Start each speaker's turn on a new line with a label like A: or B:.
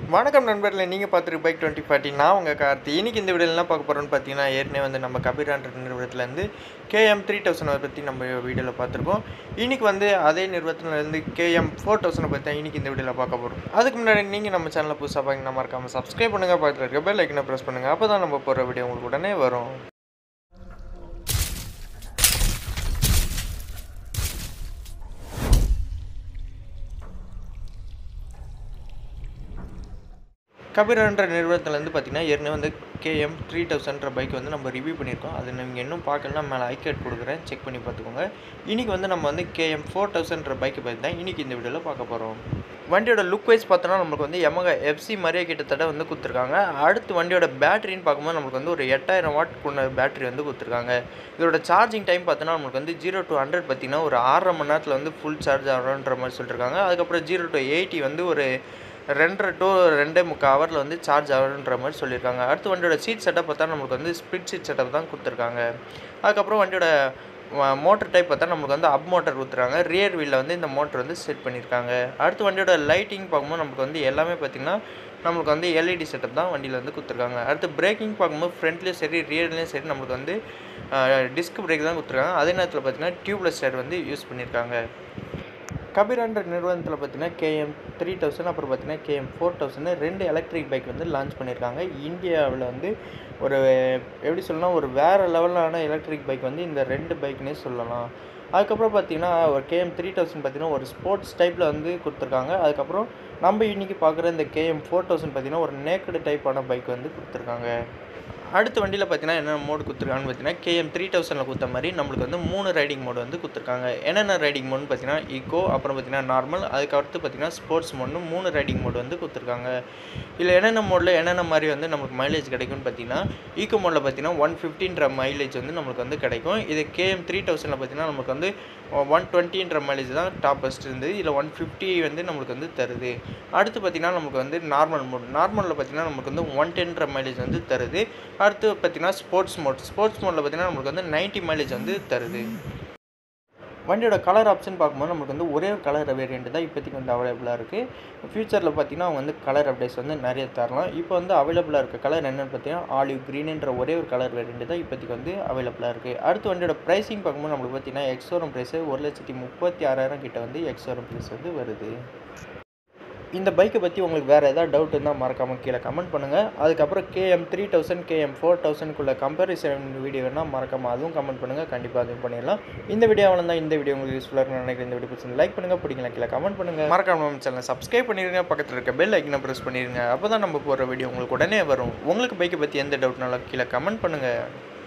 A: வணக்கம் நண்பர்களே நீங்கள் பார்த்துருக்கு பைக் டுவெண்ட்டி ஃபார்ட்டி நான் உங்கள் கார்த்தி இன்னைக்கு இந்த வீடியோவில் என்ன பார்க்க போகிறோம்னு பார்த்தீங்கன்னா ஏற்கனவே வந்து நம்ம கபீரான்ற நிறுவனத்துலேருந்து கேஎம் த்ரீ தௌசண்டை பற்றி நம்ம வீடியோவில் பார்த்துருக்கோம் இன்னைக்கு வந்து அதே நிறுவனத்துலேருந்து கேஎம் ஃபோர் தௌசண்டை பற்றி தான் இன்னைக்கு இந்த வீடியோவில் பார்க்க போகிறோம் அதுக்கு முன்னாடி நீங்கள் நம்ம சேனலில் புதுசாக பார்க்க மறக்காமல் சப்ஸ்கிரைப் பண்ணுங்கள் பக்கத்தில் இருக்க பெல் ஐக்கனை ப்ரெஸ் பண்ணுங்கள் அப்போ தான் நம்ம போகிற வீடியோ உங்களுக்கு உடனே வரும் கபீரான்ற நிறுவனத்துலேருந்து பார்த்தீங்கன்னா ஏற்கனவே வந்து கேஎம் த்ரீ தௌசண்ட்ற பைக் வந்து நம்ம ரிவ்யூ பண்ணியிருக்கோம் அது நீங்கள் இன்னும் பார்க்கலனா மேலே ஐகேட் கொடுக்குறேன் செக் பண்ணி பார்த்துக்கோங்க இன்றைக்கி வந்து நம்ம வந்து கேஎம் ஃபோர் தௌசண்ட்ற பைக்கை பற்றி தான் இன்றைக்கி இந்த வீடியோவில் பார்க்க போகிறோம் வண்டியோட லுக் வைஸ் பார்த்தோன்னா நம்மளுக்கு வந்து எமக எஃப்சி மாதிரியே கிட்டத்தட்ட வந்து கொடுத்துருக்காங்க அடுத்து வண்டியோட பேட்டரின்னு பார்க்கும்போது நம்மளுக்கு வந்து ஒரு எட்டாயிரம் வாட் கொண்ட பேட்டரி வந்து கொடுத்துருக்காங்க இதோட சார்ஜிங் டைம் பார்த்தோன்னா நம்மளுக்கு வந்து ஜீரோ டு ஹண்ட்ரட் பார்த்தீங்கன்னா ஒரு ஆறரை மணி நேரத்தில் வந்து ஃபுல் சார்ஜ் ஆகிறோன்ற மாதிரி சொல்லியிருக்காங்க அதுக்கப்புறம் ஜீரோ டு எயிட்டி வந்து ஒரு ரெண்டரை டு ரெண்டே முக்கால் ஹவரில் வந்து சார்ஜ் ஆகுன்ற மாதிரி சொல்லியிருக்காங்க அடுத்து வண்டியோட சீட் செட்டப் பார்த்தா நம்மளுக்கு வந்து ஸ்ப்ளிட் சீட் செட்டப் தான் கொடுத்துருக்காங்க அதுக்கப்புறம் வண்டியோட மோட்டர் டைப் பார்த்தா நம்மளுக்கு வந்து அப் மோட்டர் கொடுத்துருக்காங்க ரியர் வீலில் வந்து இந்த மோட்டர் வந்து செட் பண்ணியிருக்காங்க அடுத்து வண்டியோட லைட்டிங் பார்க்கும்போது நமக்கு வந்து எல்லாமே பார்த்திங்கன்னா நம்மளுக்கு வந்து எல்இடி செட்டப் தான் வண்டியில் வந்து கொடுத்துருக்காங்க அடுத்து பிரேக்கிங் பார்க்கும்போது ஃப்ரண்ட்லேயும் சரி ரியர்லேயும் சரி நம்மளுக்கு வந்து டிஸ்க் பிரேக் தான் கொடுத்துருக்காங்க அதே நேரத்தில் பார்த்திங்கன்னா டியூப்லெஸ் டயர் வந்து யூஸ் பண்ணியிருக்காங்க கபீரான்ற நிறுவனத்தில் பார்த்தீங்கன்னா கேஎம் த்ரீ தௌசண்ட் அப்புறம் பார்த்தீங்கன்னா கேஎம் ஃபோர் தௌசண்ட் ரெண்டு எலக்ட்ரிக் பைக் வந்து லான்ச் பண்ணியிருக்காங்க இந்தியாவில் வந்து ஒரு எப்படி சொல்லலாம் ஒரு வேறு லெவலான எலக்ட்ரிக் பைக் வந்து இந்த ரெண்டு பைக்னே சொல்லலாம் அதுக்கப்புறம் பார்த்தீங்கன்னா ஒரு கேஎம் த்ரீ தௌசண்ட் பார்த்தீங்கன்னா ஒரு ஸ்போர்ட்ஸ் டைப்பில் வந்து கொடுத்துருக்காங்க அதுக்கப்புறம் நம்ம இன்றைக்கி பார்க்குற இந்த கேஎம் ஃபோர் தௌசண்ட் பார்த்தீங்கன்னா ஒரு நேக்கடு டைப்பான பைக் வந்து கொடுத்துருக்காங்க அடுத்த வண்டியில் பார்த்தீங்கன்னா என்னென்ன மோடு கொடுத்துருக்காங்கன்னு பார்த்தீங்கன்னா கேஎம் த்ரீ தௌசண்டில் கொடுத்த மாதிரி நம்மளுக்கு வந்து மூணு ரைடிங் மோடு வந்து கொடுத்துருக்காங்க என்னென்ன ரைடிங் மோடுன்னு பார்த்தீங்கன்னா ஈக்கோ அப்புறம் பார்த்தீங்கன்னா நார்மல் அதுக்கு அடுத்து பார்த்தீங்கன்னா ஸ்போர்ட்ஸ் மோட்னு மூணு ரைடிங் மோடு வந்து கொடுத்துருக்காங்க இதில் என்னென்ன மோடில் என்னென்ன மாதிரி வந்து நமக்கு மைலேஜ் கிடைக்கும்னு பார்த்தீங்கன்னா ஈக்கோ மோடில் பார்த்தீங்கன்னா ஒன் ஃபிஃப்டின்ற மைலேஜ் வந்து நம்மளுக்கு வந்து கிடைக்கும் இது கேஎம் த்ரீ தௌசண்டில் பார்த்தீங்கன்னா நமக்கு வந்து ஒன் டுவெண்ட்டின்ற மைலேஜ் தான் டாப் பெஸ்ட் இருந்தது இதில் ஒன் ஃபிஃப்டி வந்து நம்மளுக்கு வந்து தருது அடுத்து பார்த்திங்கன்னா நமக்கு வந்து நார்மல் மோட் நார்மலில் பார்த்திங்கன்னா நமக்கு வந்து ஒன் டென்ன்ற மைலேஜ் வந்து தருது அடுத்து பார்த்திங்கன்னா ஸ்போர்ட்ஸ் மோட் ஸ்போர்ட்ஸ் மோடில் பார்த்திங்கன்னா நமக்கு வந்து நைன்ட்டி மைலேஜ் வந்து தருது வண்டியோட கலர் ஆப்ஷன் பார்க்கும்போது நமக்கு வந்து ஒரே ஒரு கலர் வேரியண்ட் தான் இப்போதைக்கு வந்து அவைலபிளாக இருக்குது ஃப்யூச்சரில் பார்த்திங்கன்னா அவங்க வந்து கலர் அப்டேட்ஸ் வந்து நிறைய தரலாம் இப்போ வந்து அவைலபிளாக இருக்க கலர் என்னென்னு பார்த்தீங்கன்னா ஆலிவ் க்ரீனுன்ற ஒரே ஒரு கலர் வேரியண்ட் தான் இப்போதைக்கு வந்து அவைலபிளாக இருக்குது அடுத்து வண்டியோட ப்ரைஸிங் பார்க்கும்போது நம்மளுக்கு பார்த்திங்கன்னா எக்ஸோரம் ப்ரைஸு ஒரு லட்சத்தி முப்பத்தி ஆறாயிரம் கிட்ட வந்து எக்ஸோரம் ப்ரைஸ் வந்து வருது இந்த பைக்கை பற்றி உங்களுக்கு வேறு ஏதாவது டவுட் இருந்தால் மறக்காமல் கீழே கமெண்ட் பண்ணுங்கள் அதுக்கப்புறம் KM three thousand KM four தௌசண்ட்குள்ளே கம்பேரிசன் வீடியோ வேணால் மறக்காமல் அதுவும் கமெண்ட் பண்ணுங்கள் கண்டிப்பாக அதுவும் பண்ணிடலாம் இந்த வீடியோ தான் இந்த வீடியோ உங்களுக்கு யூஸ்ஃபுல்லாக இருக்கும்னு நினைக்கிறேன் இந்த வீடியோ பிடிச்சி லைக் பண்ணுங்கள் பிடிக்கல கீழே கமெண்ட் பண்ணுங்கள் மறக்காம நம்ம சேனலை சப்ஸ்கிரைப் பண்ணிடுங்க பக்கத்தில் இருக்க பெல் ஐக்கனை ப்ரெஸ் பண்ணிடுங்க அப்போ தான் நம்ம போகிற வீடியோ உங்களுக்கு உடனே வரும் உங்களுக்கு பைக்கை பற்றி எந்த டவுட்னாலும் கீழே கமெண்ட் பண்ணுங்கள்